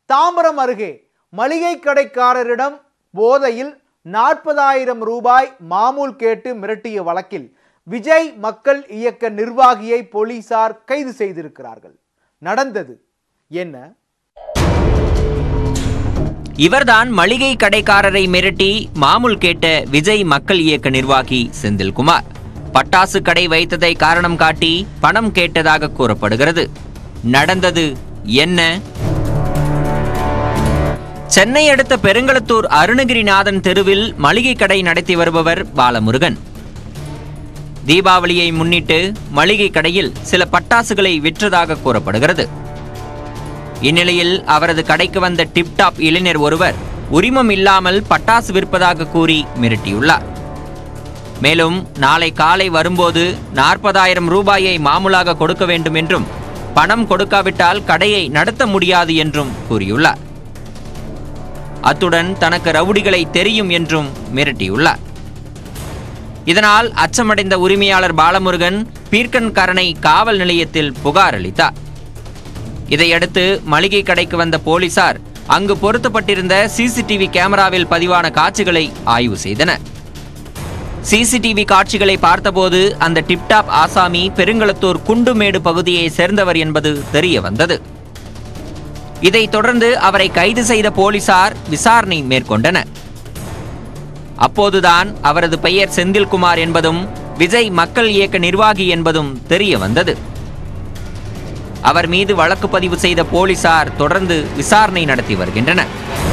தாம்பரம் அருகே மளிகை கடைக்காரரிடம் போதையில் நாற்பதாயிரம் ரூபாய் மாமூல் கேட்டு மிரட்டிய வழக்கில் விஜய் மக்கள் இயக்க நிர்வாகியை போலீசார் கைது செய்திருக்கிறார்கள் நடந்தது என்ன இவர்தான் மளிகை கடைக்காரரை மிரட்டி மாமூல் கேட்ட விஜய் மக்கள் இயக்க நிர்வாகி செந்தில்குமார் பட்டாசு கடை வைத்ததை காரணம் காட்டி பணம் கேட்டதாக கூறப்படுகிறது நடந்தது என்ன சென்னை அடுத்த பெருங்களத்தூர் அருணகிரிநாதன் தெருவில் மளிகை கடை நடத்தி வருபவர் பாலமுருகன் தீபாவளியை முன்னிட்டு மளிகை கடையில் சில பட்டாசுகளை விற்றதாக கூறப்படுகிறது இந்நிலையில் அவரது கடைக்கு வந்த டிப்டாப் இளைஞர் ஒருவர் உரிமம் இல்லாமல் பட்டாசு விற்பதாக கூறி மிரட்டியுள்ளார் மேலும் நாளை காலை வரும்போது நாற்பதாயிரம் ரூபாயை மாமூலாக கொடுக்க வேண்டும் என்றும் பணம் கொடுக்காவிட்டால் கடையை நடத்த முடியாது என்றும் கூறியுள்ளார் அத்துடன் தனக்கு ரவுடிகளை தெரியும் என்றும் மிரட்டியுள்ளார் இதனால் அச்சமடைந்த உரிமையாளர் பாலமுருகன் பீர்க்கன்கரணை காவல் நிலையத்தில் புகார் அளித்தார் இதையடுத்து மளிகை கடைக்கு வந்த போலீசார் அங்கு பொருத்தப்பட்டிருந்த சிசிடிவி கேமராவில் பதிவான காட்சிகளை ஆய்வு செய்தனர் சிசிடிவி காட்சிகளை பார்த்தபோது அந்த டிப்டாப் ஆசாமி பெருங்களத்தூர் குண்டுமேடு பகுதியை சேர்ந்தவர் என்பது தெரிய வந்தது இதைத் தொடர்ந்து அவரை கைது செய்த போலீசார் விசாரணை மேற்கொண்டனர் அப்போதுதான் அவரது பெயர் செந்தில்குமார் என்பதும் விஜய் மக்கள் இயக்க நிர்வாகி என்பதும் தெரிய வந்தது அவர் மீது வழக்கு பதிவு செய்த போலீசார் தொடர்ந்து விசாரணை நடத்தி வருகின்றனர்